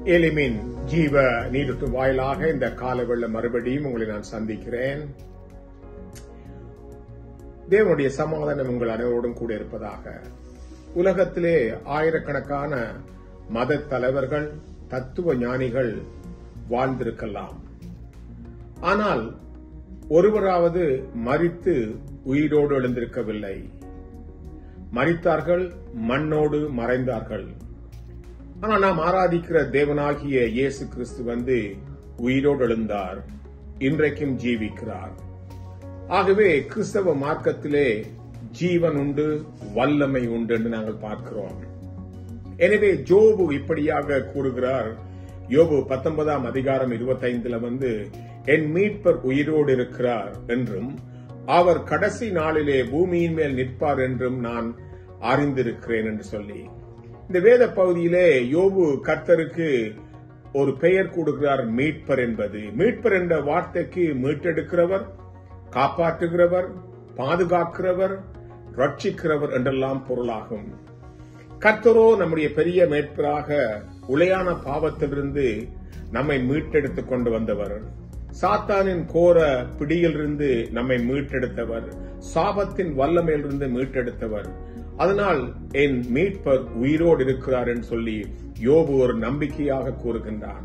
எலிமின் ஜீவ நீருட்டு வாயிலாக இந்த கால வெள்ள மறுபடியும் உங்களை நான் சந்திக்கிறேன் தேவனுடைய சமாதானம் உங்கள் அனைவரோடும் கூட இருப்பதாக உலகத்திலே ஆயிரக்கணக்கான மத தலைவர்கள் தத்துவ ஞானிகள் வாழ்ந்திருக்கலாம் ஆனால் ஒருவராவது மறித்து உயிரோடு எழுந்திருக்கவில்லை மறித்தார்கள் மண்ணோடு மறைந்தார்கள் ஆனால் நாம் ஆராதிக்கிற தேவனாகிய இயேசு கிறிஸ்து வந்து உயிரோடு எழுந்தார் இன்றைக்கும் ஜீவிக்கிறார் ஆகவே கிறிஸ்தவ மார்க்கத்திலே ஜீவன் உண்டு வல்லமை உண்டு என்று நாங்கள் பார்க்கிறோம் எனவே ஜோபு இப்படியாக கூறுகிறார் யோபு பத்தொன்பதாம் அதிகாரம் இருபத்தைந்துல வந்து என் மீட்பர் உயிரோடு இருக்கிறார் என்றும் அவர் கடைசி நாளிலே பூமியின் மேல் நிற்பார் என்றும் நான் அறிந்திருக்கிறேன் என்று சொல்லி இந்த வேத பகுதியிலே யோபு கர்த்தருக்கு ஒரு பெயர் கொடுக்கிறார் மீட்பர் என்பது மீட்பர் என்ற வார்த்தைக்கு மீட்டெடுக்கிறவர் காப்பாற்றுகிறவர் பாதுகாக்கிறவர் ரட்சிக்கிறவர் என்றெல்லாம் பொருளாகும் கர்த்தரோ நம்முடைய பெரிய மேற்பராக உளையான பாவத்திலிருந்து நம்மை மீட்டெடுத்துக் கொண்டு வந்தவர் சாத்தானின் கோர பிடியிலிருந்து நம்மை மீட்டெடுத்தவர் சாபத்தின் வல்லமையிலிருந்து மீட்டெடுத்தவர் அதனால் என் மீட்பர் உயிரோடு இருக்கிறார் என்று சொல்லி யோபு ஒரு நம்பிக்கையாக கூறுகின்றான்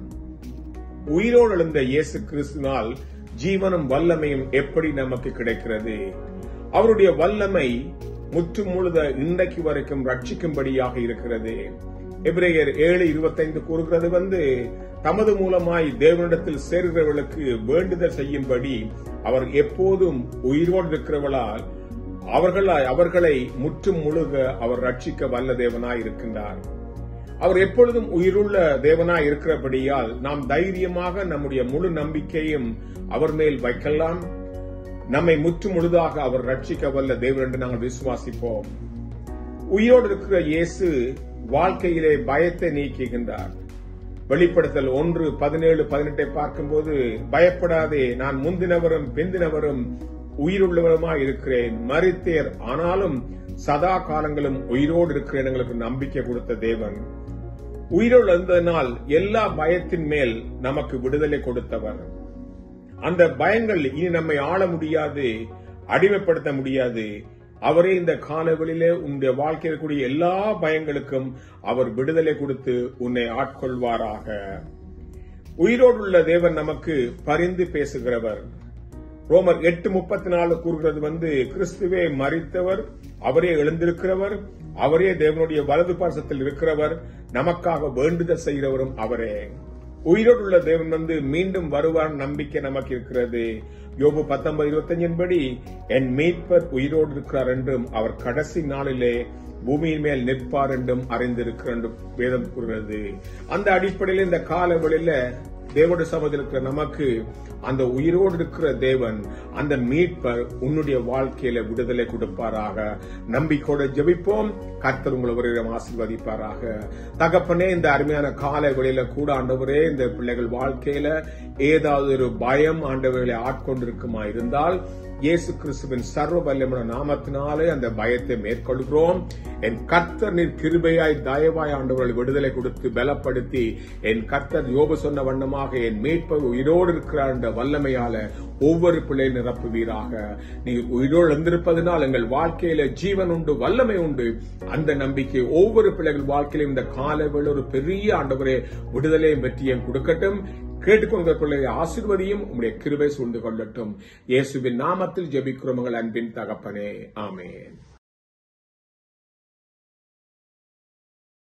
உயிரோடு எழுந்த இயேசு கிறிஸ்துனால் ஜீவனும் வல்லமையும் எப்படி நமக்கு கிடைக்கிறது அவருடைய வல்லமை முற்று முழுத இன்றைக்கு வரைக்கும் ரட்சிக்கும்படியாக இருக்கிறது எபிரேயர் ஏழு இருபத்தைந்து கூறுகிறது வந்து தமது மூலமாய் தேவனிடத்தில் சேர்கிறவர்களுக்கு வேண்டுதல் செய்யும்படி அவர் எப்போதும் உயிரோடு இருக்கிறவளால் அவர்களை அவர்களை முற்றும் முழுக அவர் ரட்சிக்க வல்ல தேவனாய் இருக்கின்றார் அவர் எப்பொழுதும் உயிருள்ள தேவனாய் இருக்கிறபடியால் நாம் தைரியமாக நம்முடைய முழு நம்பிக்கையும் அவர் மேல் வைக்கலாம் நம்மை முற்று முழுதாக அவர் ரட்சிக்க வல்ல தேவன் என்று நாங்கள் விசுவாசிப்போம் உயிரோடு இருக்கிற இயேசு வாழ்க்கையிலே பயத்தை நீக்குகின்றார் வெளிப்படுத்தல் ஒன்று பதினேழு பதினெட்டை பார்க்கும்போது பயப்படாதே நான் முந்தினவரும் பிந்தினவரும் உயிருள்ளவருமாய் இருக்கிறேன் மறித்தேர் ஆனாலும் சதா காலங்களும் உயிரோடு இருக்கிறேன் எங்களுக்கு நம்பிக்கை கொடுத்த தேவன் உயிரோடு இருந்ததனால் எல்லா பயத்தின் மேல் நமக்கு விடுதலை கொடுத்தவர் அந்த பயங்கள் இனி நம்மை ஆள முடியாது அடிமைப்படுத்த முடியாது அவரே இந்த காலவெளியிலே உன்னுடைய வாழ்க்கையில் கூடிய எல்லா பயங்களுக்கும் அவர் விடுதலை கொடுத்து உன்னை ஆட்கொள்வாராக உயிரோடுள்ள தேவன் நமக்கு பரிந்து பேசுகிறவர் ரோமர் எட்டு முப்பத்தி நாலு கூறுகிறது வந்து கிறிஸ்துவே மறித்தவர் அவரே எழுந்திருக்கிறவர் அவரே தேவனுடைய வலது பாசத்தில் இருக்கிறவர் நமக்காக வேண்டுதல் செய்கிறவரும் அவரே உயிரோடுள்ள தேவன் வந்து மீண்டும் வருவார் நம்பிக்கை நமக்கு இருக்கிறது யோபு பத்தொன்பது இருபத்தஞ்சின் படி என் மீட்பர் உயிரோடு இருக்கிறார் என்றும் அவர் கடைசி நாளிலே பூமியின் மேல் நிற்பார் என்றும் அறிந்திருக்கிறார் என்று வேதம் கூறுகிறது அந்த அடிப்படையில் இந்த கால வெளியில தேவோட சமத்தில் இருக்கிற நமக்கு அந்த உயிரோடு இருக்கிற தேவன் அந்த மீட்பர் உன்னுடைய வாழ்க்கையில விடுதலை கொடுப்பாராக நம்பிக்கையோட ஜெபிப்போம் கர்த்தர் உங்களை ஒருவரிடம் ஆசிர்வதிப்பாராக தகப்பனே இந்த அருமையான கால வெளியில கூட ஆண்டவரே இந்த பிள்ளைகள் வாழ்க்கையில ஏதாவது ஒரு பயம் ஆண்டவர்களை ஆட்கொண்டிருக்குமா இருந்தால் இயேசு கிறிஸ்துவின் சர்வ வல்லமுள்ள நாமத்தினாலே அந்த பயத்தை மேற்கொள்கிறோம் என் கர்த்தர் நீர் கிருபையாய் தயவாய் ஆண்டவர்கள் விடுதலை கொடுத்து பலப்படுத்தி என் கர்த்தர் யோபு சொன்ன வண்ணமாக என் மீட்பர் உயிரோடு இருக்கிறார் என்ற வல்லமையால ஒவ்வொரு பிள்ளை நிரப்புவீராக நீ உயிரோடு இருந்திருப்பதனால் எங்கள் வாழ்க்கையில ஜீவன் உண்டு வல்லமை உண்டு அந்த நம்பிக்கை ஒவ்வொரு பிள்ளைகள் வாழ்க்கையிலும் இந்த காலவில் ஒரு பெரிய ஆண்டவரே விடுதலையும் வெற்றியும் கொடுக்கட்டும் கேட்டுக்கொண்ட பிள்ளைகளை ஆசிர்வதியும் உங்களுடைய கிருபை சூழ்ந்து கொள்ளட்டும் இயேசுவின் நாமத்தில் ஜெபிக்கிறோம் உங்கள் அன்பின் தகப்பனே ஆமேன்